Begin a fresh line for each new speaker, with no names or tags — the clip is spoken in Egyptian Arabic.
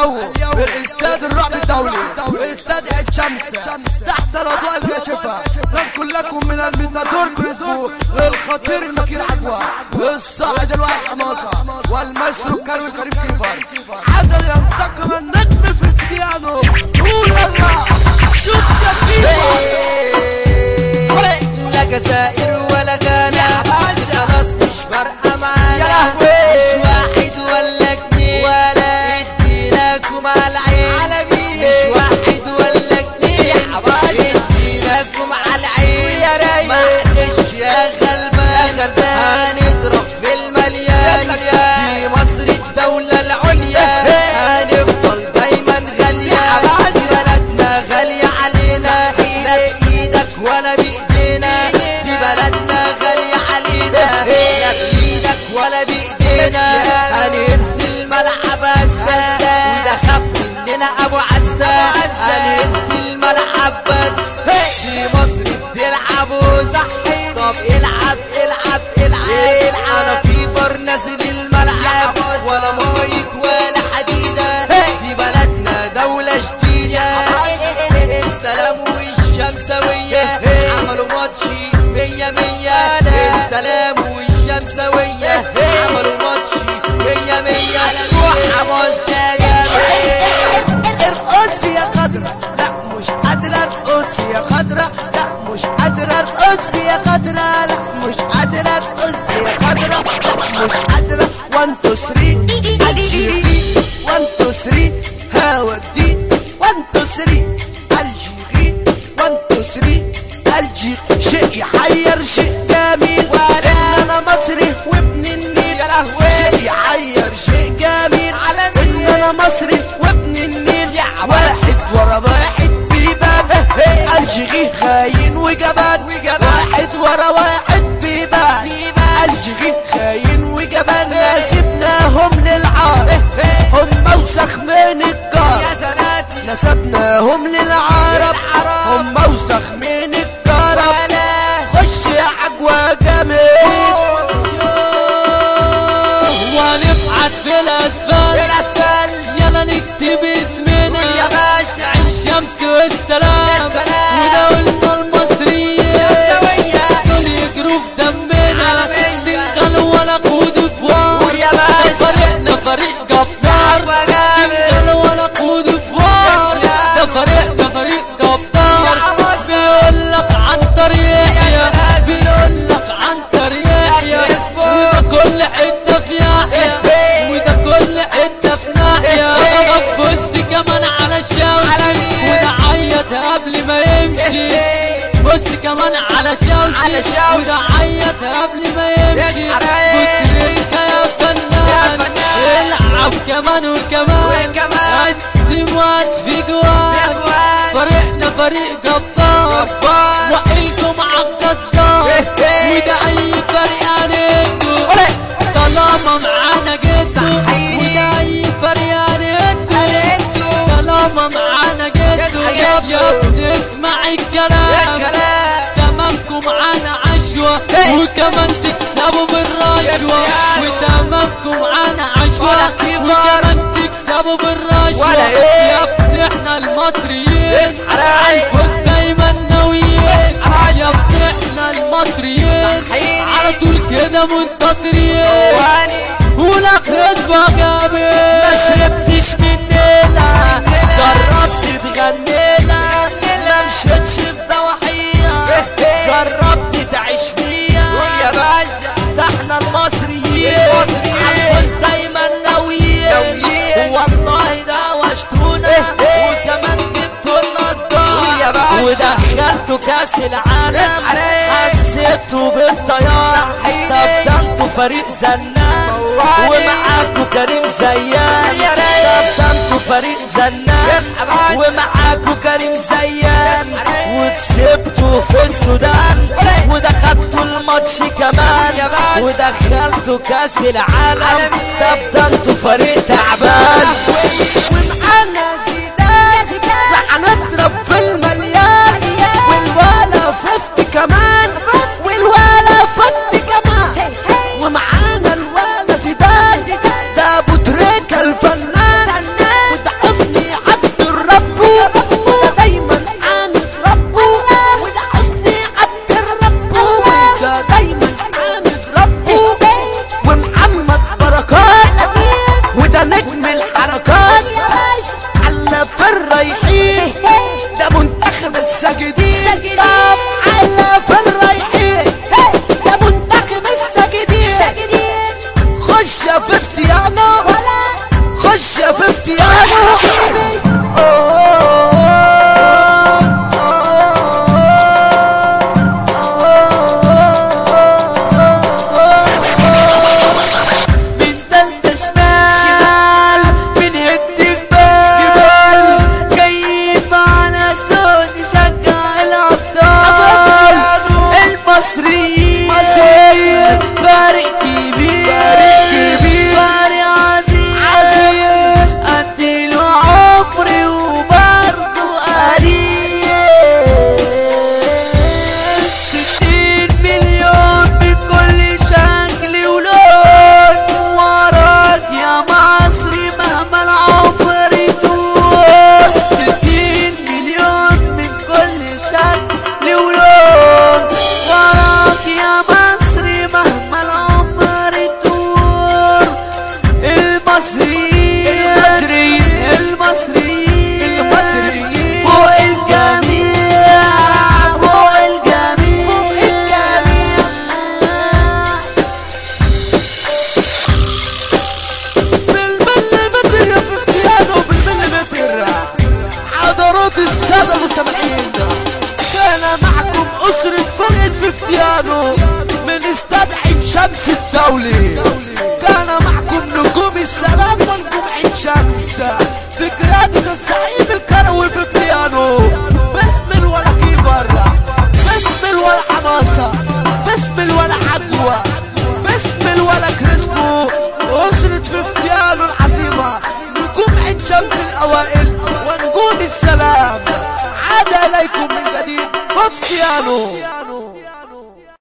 اليوم بالاستاد الرعب الدولي استاد عز شمس تحت الاضواء الكاشفه ننقل لكم من الميتادور كريسبو الخطير المكير عجوة الصاعد الواحد حماسه والمايسترو الكروي كريم كيفر عدل ينتقم النجم في الديانو قول يلا شوف كيفر
لا جزائر ولا غانا خلاص مش فارقه معانا مش واحد ولا اتنين ولا اديناكم على العين مش واحد ولا اتنين اديناكم على العين معلش يا غلبان هنضرب في المليان دي مصر الدولة العليا هنفضل دايما غالية دي بلدنا غالية علينا لا بإيدك ولا بإيدينا دي بلدنا غالية علينا لا بإيدك ولا بإيدينا هنهز الملعب هزة وده خاف مننا أبو عزة هنهز الملعب بس في مصر بتلعب وصحي طب العب العب العب انا فيفر نازل الملعب ولا مايك ولا حديدة دي بلدنا دولة جديدة السلام والشمسوية عملوا ماتشي مية مية السلام والشمسوية عملوا ماتشي مية مية روح حماس يا
ارقص يا خضرة لا مش قادرة ارقص يا خضرة لا مش قادرة ارقص يا خضرة لا مش قادرة ارقص يا خضرة لا مش قادرة 1 2 3 الجيري 1 2 3 هودي 1 2 3 الجيري 1 2 3 الجيري شيء يحير شيء جميل ان انا مصري وابن النيل شيء يحير شيء جميل ان انا مصري وابن النيل واحد ورا واحد بيبان الجغي خاين وجبان واحد ورا واحد بيبان الجغي خاين وجبان نسبناهم للعار هم وسخ من الجار نسبناهم للعرب هم وسخ من الجرب خش يا عجوة جميل
ونفعت في الاسفل يلا نكتب اسمنا
يا باشا.
عين شمس والسلام
يا سلام.
ودولنا المصرية
شمسوية.
دول يجروا في دمنا
عالمية.
سنغال ولا قود فوار
قول يا باشا.
ده فريقنا فريق جبار
عفوا جامد.
سنغال ولا قود فوار
يا
ده فريقنا فريق جبار
يا عمصة.
بيقول لك عن طريق
يا سلام.
بيقول لك عن طريق
يا كريسبو.
وده كل حتة في ناحية
إيه.
وده كل حتة في ناحية
إيه.
طب بص كمان على
على
الشوشي
مين؟
وده عيط قبل ما يمشي بص كمان على
على
شوشي
شوشي.
وده عيط قبل ما يمشي
يسحر.
بطريقة يا فنان
يا فنان.
العب كمان وكمان
وكمان.
قسم وقت في جوان فريقنا فريق جبار وقلكم عالجزار
إيه إيه.
وده اي فريق هنهده طالما معانا جده
صحيني.
وده اي فريق هنهده
هنهده.
طالما معانا جده
يصحى
يا
جده.
يا ابني اسمع الكلام تمامكم معانا عشوة
إيه.
وكمان تكسبوا بالرشوة
يا بيانو.
وتمامكم معانا
ولا
عشوة
كبر.
وكمان تكسبوا بالرشوة
ولا إيه.
يا ابني احنا المصريين
اصحى رايق.
الفوز دايما ناويين
اصحى
يا ابني احنا المصريين
صحيني.
على طول كده منتصرين ولا خصبة جامد
ما شربتش مننا جربت تغنينا ما مشيتش في ضواحيها جربت تعيش فيها ده احنا المصريين
المصريين.
عالفوز دايما ناويين
ناويين.
والله دوشتونا وكمان جبتوا لنا
قول يا
صداع
باشا.
ودخلتوا كاس العالم
اصحى رايق.
حسيتوا بالطيار
صحيني.
طب ده انتوا فريق زنان
موالي.
ومعاكوا كريم زيان
يا رايق.
طب ده انتوا فريق زنان
اصحى باشا.
ومعاكوا كريم زيان
اصحى رايق.
وكسبتوا في السودان
رايق.
ودخلتوا الماتش كمان
يا باشا.
ودخلتوا كاس العالم
عالمي.
طب ده انتوا فريق تعبان ومعانا زيدان لا هنضرب في المليان والولا ففت كمان والولا فت كمان ومعانا الولا زيدان ده ابو تريكة الفنان وده خش يا ففتيانو خش يا ففتيانو من تالتة شمال بنهد جبال جايين معانا صوت يشجع الأبطال المصريين فريق كبير فريق عظيم أديله عمري وبرضه قليل ستين مليون بكل شكل ولون وراك يا مصري مهما العمر يطول ستين مليون من كل شكل ولون وراك يا مصري مهما العمر يطول المصريين المصريين المصريين المصريين فوق الجميع فوق الجميع بالمليمتر يا ففتيانو بالمليمتر حضرات السادة المستمعين كان معكم أسرة فرقة ففتيانو من استاد عين شمس الدولي كان معكم نجوم السلام ونجوم عين شمس ذكريات الزعيم الكروي ففتيانو بسم ولا كيبر بسم ولا حماسة بسم ولا حجوة بسم ولا كريسبو أسرة ففتيانو العظيمة نجوم عين شمس الأوائل ونجوم السلام عاد إليكم من جديد ففتيانو